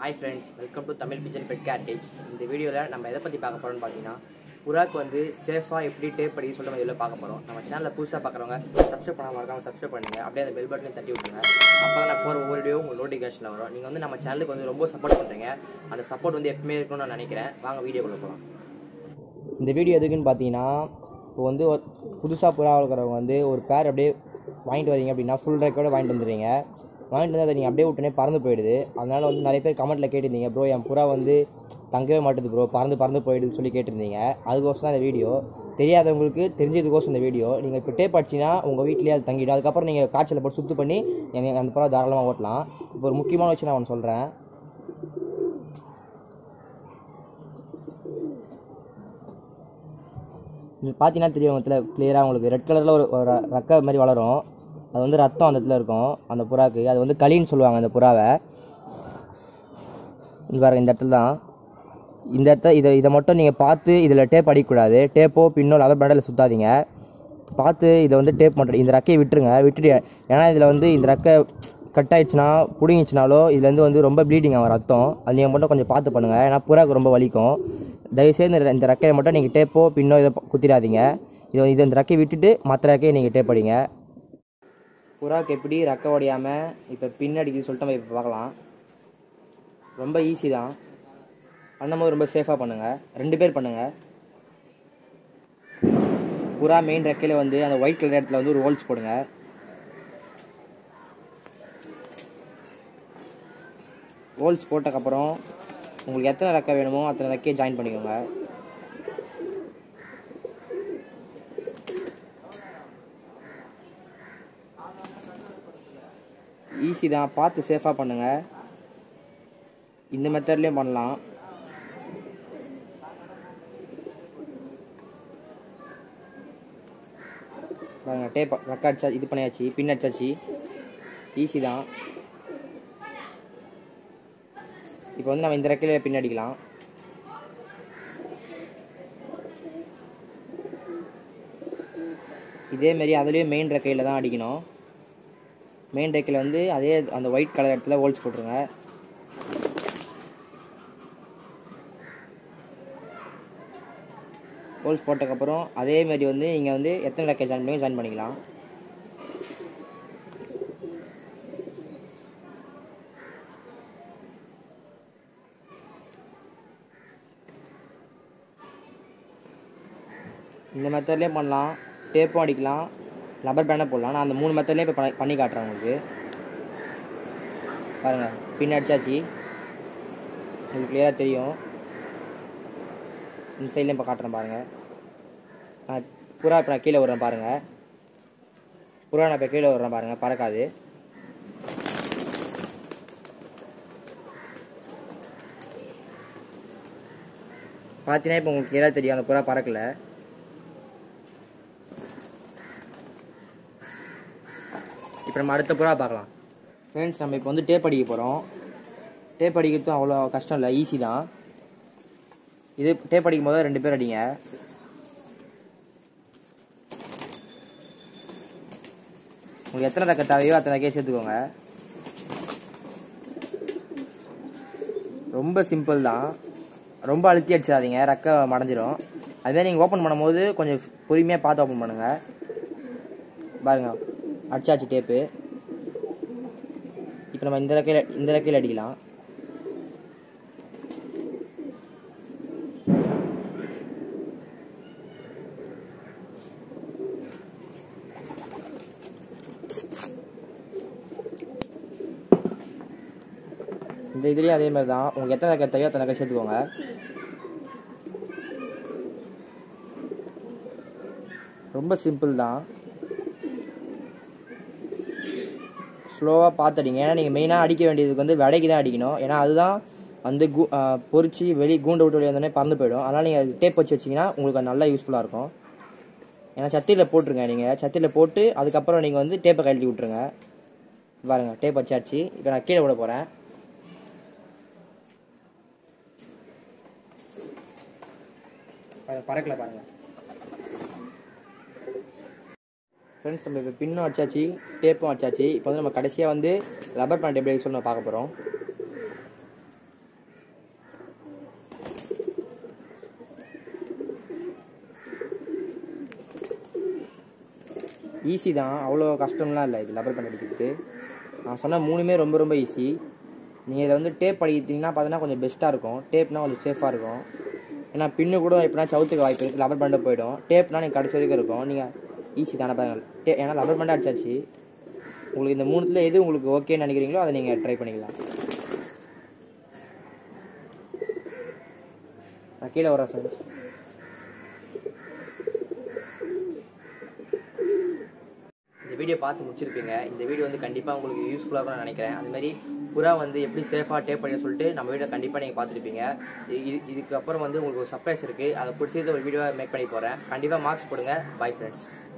hi friends welcome to Tamil pigeon pet care tips இந்த வீடியோவில் நம்ம எதை பற்றி பார்க்க போகிறோம்னு பார்த்தீங்கன்னா புறாக்கு வந்து சேஃபாக எப்படி டேப் பண்ணி சொல்லிட்டு நம்ம இதில் பார்க்க போகிறோம் நம்ம சேனலில் புதுசாக பார்க்குறவங்க சப்ஸ்கிரைப் பண்ணாம மறக்காம சப்ஸ்கிரைப் பண்ணுங்க அப்படியே அந்த பெல் பட்டனை தட்டி விட்டுருங்க அப்போ தான் நான் போகிற ஒவ்வொரு வீடியோ உங்களுக்கு நோட்டிஃபிகேஷனில் வரும் நீங்கள் வந்து நம்ம சேனலுக்கு வந்து ரொம்ப சப்போர்ட் பண்ணுறீங்க அந்த சப்போர்ட் வந்து எப்பவுமே இருக்கணும்னு நான் நினைக்கிறேன் வாங்க வீடியோக்குள்ள போகலாம் இந்த வீடியோ எதுக்குன்னு பார்த்தீங்கன்னா இப்போ வந்து புதுசாக புறா வளர்க்குறவங்க வந்து ஒரு பேர் அப்படியே வாங்கிட்டு வரீங்க அப்படின்னா ஃபுல் ரேக்கோட வாங்கிட்டு வந்துடுறீங்க வாங்கிட்டு வந்து அதை நீங்கள் அப்படியே விட்டோன்னே பறந்து போயிடுது அதனால் வந்து நிறைய பேர் கமெண்ட்டில் கேட்டிருந்தீங்க ப்ரோ என் புறா வந்து தங்கவே மாட்டுது ப்ரோ பறந்து பறந்து போயிடுதுன்னு சொல்லி கேட்டிருந்தீங்க அதுக்கோசம் தான் இந்த வீடியோ தெரியாதவங்களுக்கு தெரிஞ்சதுக்கோசம் இந்த வீடியோ நீங்கள் இப்போ டேப் அடிச்சிங்கன்னா உங்கள் வீட்லேயே அது தங்கிடும் அதுக்கப்புறம் நீங்கள் காய்ச்சலை போட்டு சுத்து பண்ணி எனக்கு அந்த புறா தாராளமாக ஓட்டலாம் இப்போ ஒரு முக்கியமான விஷயம் நான் ஒன்று சொல்கிறேன் இது பார்த்தீங்கன்னா தெரியும் இடத்துல கிளியராக உங்களுக்கு ரெட் கலரில் ஒரு ஒரு ரக்க மாதிரி வளரும் அது வந்து ரத்தம் அந்த இடத்துல இருக்கும் அந்த புறாக்கு அது வந்து களின்னு சொல்லுவாங்க அந்த புறாவை இது பாருங்க இந்த இடத்துல தான் இந்த இடத்த இதை இதை மட்டும் நீங்கள் பார்த்து இதில் டேப் அடிக்கக்கூடாது டேப்போ பின்னோ லவர் பேண்டில் சுத்தாதீங்க பார்த்து இதை வந்து டேப் மட்டும் இந்த ரெக்கையை விட்டுருங்க விட்டுட்டு ஏன்னா இதில் வந்து இந்த ரெக்கை கட் ஆயிடுச்சுன்னா பிடுங்கிச்சுனாலோ இதுலேருந்து வந்து ரொம்ப ப்ளீடிங் ஆகும் ரத்தம் அது நீங்கள் மட்டும் கொஞ்சம் பார்த்து பண்ணுங்கள் ஏன்னா புறாக்கு ரொம்ப வலிக்கும் தயவுசெய்து இந்த இந்த ரெக்கையை மட்டும் நீங்கள் டேப்போ பின்னோ இதை குத்திடாதீங்க இது இது இந்த ரெக்கையை விட்டுட்டு மற்ற ரெக்கையை நீங்கள் டேப் அடிங்க புறாக்கு எப்படி ரெக்கை உடையாமல் இப்போ பின்னடிக்குது சொல்லிட்டு நம்ம இப்போ பார்க்கலாம் ரொம்ப ஈஸி தான் பண்ணும்போது ரொம்ப சேஃபாக பண்ணுங்கள் ரெண்டு பேர் பண்ணுங்கள் புறா மெயின் ரெக்கையில் வந்து அந்த ஒயிட் கலர் இடத்துல வந்து ஒரு ஹோல்ஸ் போடுங்க ஹோல்ஸ் போட்டக்கப்புறம் உங்களுக்கு எத்தனை ரெக்கை வேணுமோ அத்தனை ரெக்கையை ஜாயின் பண்ணிக்கோங்க ஈஸி தான் பார்த்து சேஃபாக பண்ணுங்கள் இந்த மெத்தட்லேயும் பண்ணலாம் பாருங்க டேப் ரெக்க அடிச்சா இது பண்ணியாச்சு பின் அடிச்சாச்சு ஈஸி தான் இப்போ வந்து நம்ம இந்த ரெக்கையில பின் அடிக்கலாம் இதே மாதிரி அதுலேயும் மெயின் ரெக்கையில் தான் அடிக்கணும் மெயின் ரெக்கையில் வந்து அதே அந்த ஒயிட் கலர் இடத்துல ஹோல்ஸ் போட்டுருங்க ஹோல்ஸ் போட்டதுக்கப்புறம் அதே மாதிரி வந்து நீங்கள் வந்து எத்தனை ரெக்கை ஜாயின் பண்ணி ஜாயின் பண்ணிக்கலாம் இந்த மெத்தட்லேயும் பண்ணலாம் டேப்பும் அடிக்கலாம் லப்பர் பேண்டை போடலாம் நான் அந்த மூணு மெத்தட்லேயும் இப்போ பண்ணி பண்ணி காட்டுறேன் உங்களுக்கு பாருங்கள் பின் அடிச்சாச்சு உங்களுக்கு கிளியராக தெரியும் இந்த சைட்லேயும் இப்போ காட்டுறேன் பாருங்கள் நான் புறா இப்போ நான் கீழே விட்றேன் பாருங்கள் புறா நான் இப்போ கீழே விட்றேன் பாருங்கள் பறக்காது பார்த்தீங்கன்னா இப்போ உங்களுக்கு கிளியராக தெரியும் அந்த புறா பறக்கலை இப்போ நம்ம அடுத்த புறா பார்க்கலாம் ஃப்ரெண்ட்ஸ் நம்ம இப்போ வந்து டேப் அடிக்க போகிறோம் டேப் அடிக்கிறதும் அவ்வளோ கஷ்டம் இல்லை ஈஸி தான் இது டேப் அடிக்கும் போது ரெண்டு பேர் அடிங்க உங்களுக்கு எத்தனை ரெக்கை தேவையோ அத்தனை ரெக்கையை சேர்த்துக்கோங்க ரொம்ப சிம்பிள் தான் ரொம்ப அழுத்தி அடிச்சிடாதீங்க ரெக்கை மடஞ்சிரும் அதுமாதிரி நீங்கள் ஓப்பன் பண்ணும்போது கொஞ்சம் பொறுமையாக பார்த்து ஓப்பன் பண்ணுங்கள் பாருங்க அடிச்சாச்சு டேப்பு இப்போ நம்ம இந்த ரெக்கையில் இந்த ரெக்கையில் அடிக்கலாம் இந்த இதுலேயும் அதே மாதிரி தான் உங்களுக்கு எத்தனை ரெக்கை தேவையோ அத்தனை ரெக்கை சேர்த்துக்கோங்க ரொம்ப சிம்பிள் தான் ஸ்லோவாக பார்த்து அடிங்க ஏன்னா நீங்கள் மெயினாக அடிக்க வேண்டியதுக்கு வந்து விடைக்கு தான் அடிக்கணும் ஏன்னா அதுதான் வந்து கூ பொறிச்சு வெளி கூண்டை விட்டு வெளியே வந்தோடனே பறந்து போயிடும் அதனால் நீங்கள் அது டேப் வச்சு வச்சிங்கன்னா உங்களுக்கு அது நல்லா யூஸ்ஃபுல்லாக இருக்கும் ஏன்னா சத்தியில் போட்டுருங்க நீங்கள் சத்தியில் போட்டு அதுக்கப்புறம் நீங்கள் வந்து டேப்பை கழட்டி விட்ருங்க பாருங்கள் டேப் வச்சாச்சு இப்போ நான் கீழே விட போகிறேன் பறக்கல பாருங்கள் ஃப்ரெண்ட்ஸ் நம்ம இப்போ பின்னும் அடிச்சாச்சு டேப்பும் அடிச்சாச்சு இப்போ வந்து நம்ம கடைசியாக வந்து ரப்பர் பேண்ட் எப்படி சொல்லி நம்ம பார்க்க போகிறோம் ஈஸி தான் அவ்வளோ கஷ்டம்லாம் இல்லை இது லப்பர் பேண்ட் அடிக்கிறதுக்கு நான் சொன்ன மூணுமே ரொம்ப ரொம்ப ஈஸி நீங்கள் இதில் வந்து டேப் அடிக்கிறீங்கன்னா பார்த்தீங்கன்னா கொஞ்சம் பெஸ்ட்டாக இருக்கும் டேப்னா கொஞ்சம் சேஃபாக இருக்கும் ஏன்னா பின்னு கூட எப்படின்னா சவுத்துக்கு வாய்ப்பு இருக்குது லப்பர் பேண்டை போயிடும் டேப்னா நீங்கள் கடைசி வரைக்கும் இருக்கும் நீங்கள் ஈஸி தானே பாருங்கள் டே ஏன்னா லப்பர் பேண்டை அடிச்சாச்சு உங்களுக்கு இந்த மூணுத்தில் எது உங்களுக்கு ஓகேன்னு நினைக்கிறீங்களோ அதை நீங்கள் ட்ரை பண்ணிக்கலாம் நான் கீழே வரேன் ஃப்ரெண்ட்ஸ் இந்த வீடியோ பார்த்து முடிச்சிருப்பீங்க இந்த வீடியோ வந்து கண்டிப்பாக உங்களுக்கு யூஸ்ஃபுல்லாக இருக்கும்னு நினைக்கிறேன் அது மாதிரி புறா வந்து எப்படி சேஃபாக டேப் பண்ணி சொல்லிட்டு நம்ம வீடியோ கண்டிப்பாக நீங்கள் பார்த்துருப்பீங்க இது இதுக்கப்புறம் வந்து உங்களுக்கு ஒரு சர்ப்ரைஸ் இருக்குது அதை பிடிச்சது ஒரு வீடியோ மேக் பண்ணி போகிறேன் கண்டிப்பாக மார்க்ஸ் போடுங்க பை ஃப்ரெண்ட்ஸ்